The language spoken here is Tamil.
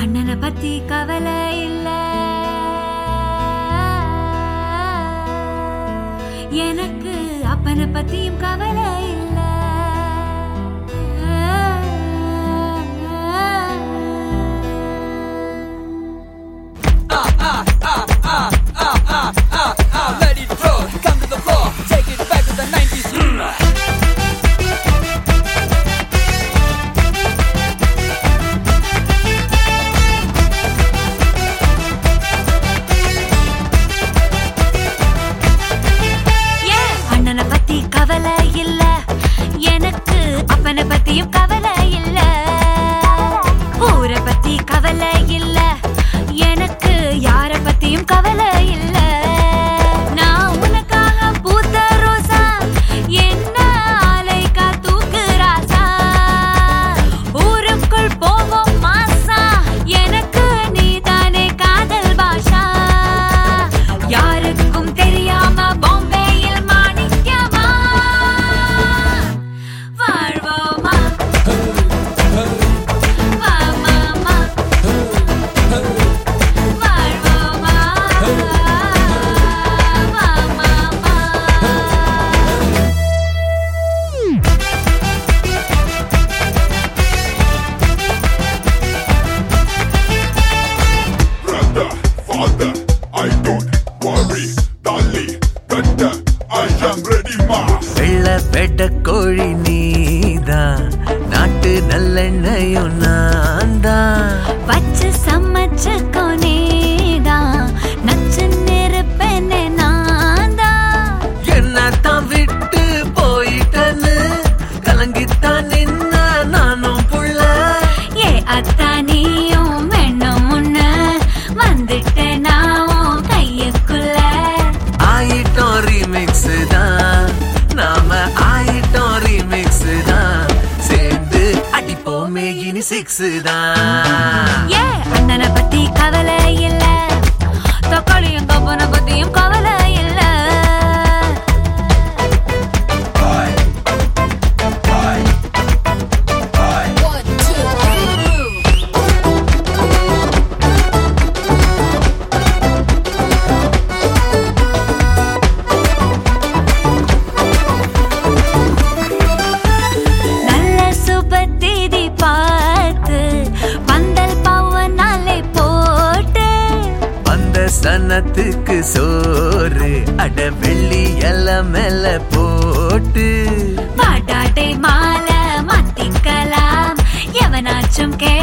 அண்ணனை பத்தி கவலை இல்ல எனக்கு அப்பனை பத்தியும் கவலை இல்ல Let it roll, come to the floor, take it back to the 90s. ஏன் அண்ணனை பத்தி கவலை இல்ல எனக்கு அப்பனை பத்தியும் கவலை இல்ல ஊரை பத்தி கவலை இல்ல எனக்கு யார பத்தியும் கவலை இல்ல நான் உனக்காக பூத்த ரோசா என்ன ஆலைக்கா தூக்கு ராசா ஊருக்குள் போவோம் மாசா எனக்கு நீதானே காதல் பாஷா யாருக்கும் தெரியாம பாம்பேயில் மாணிக்கமா வாழ்வோமா வா மாமா வாழ்வோமா வா மாமா brother, father, I don't worry, Dolly, better, I am ready, ma. வெள்ள பெட்ட கோழி நீதான் நாட்டு நல்லெண்ணையும் நான் தான் வச்சு சமைச்ச கொனேதான் நச்சு நெருப்பெண்ணே நான்தான் என்ன தான் விட்டு போயிட்டன்னு கலங்கித்தான் நின்ன நானும் புள்ள ஏ அத்தா நீயும் வேணும் முன்ன வந்துட்டேன் நான் உன் கையுக்குள்ள ஆயிட்டோம் ரீமிக்ஸ் தான் நாம ஆயிட்டோம் ரீமிக்ஸ் தான் சேர்ந்து அடிப்போமே இனி சிக்ஸ் தான் ஏ அண்ணனை பத்தி கவலை இல்ல தக்காளியும் கப்பனை பத்தியும் கவலை இல்ல நல்ல சுபத்திதி பார்த்து பந்தல் பவனாலே போட்டு அந்த சனத்துக்கு சோறு அட வெள்ளி எல்லாம் மேல போட்டு பாட்டாட்டை மாலை மாத்திக்கலாம் எவனாச்சும் கே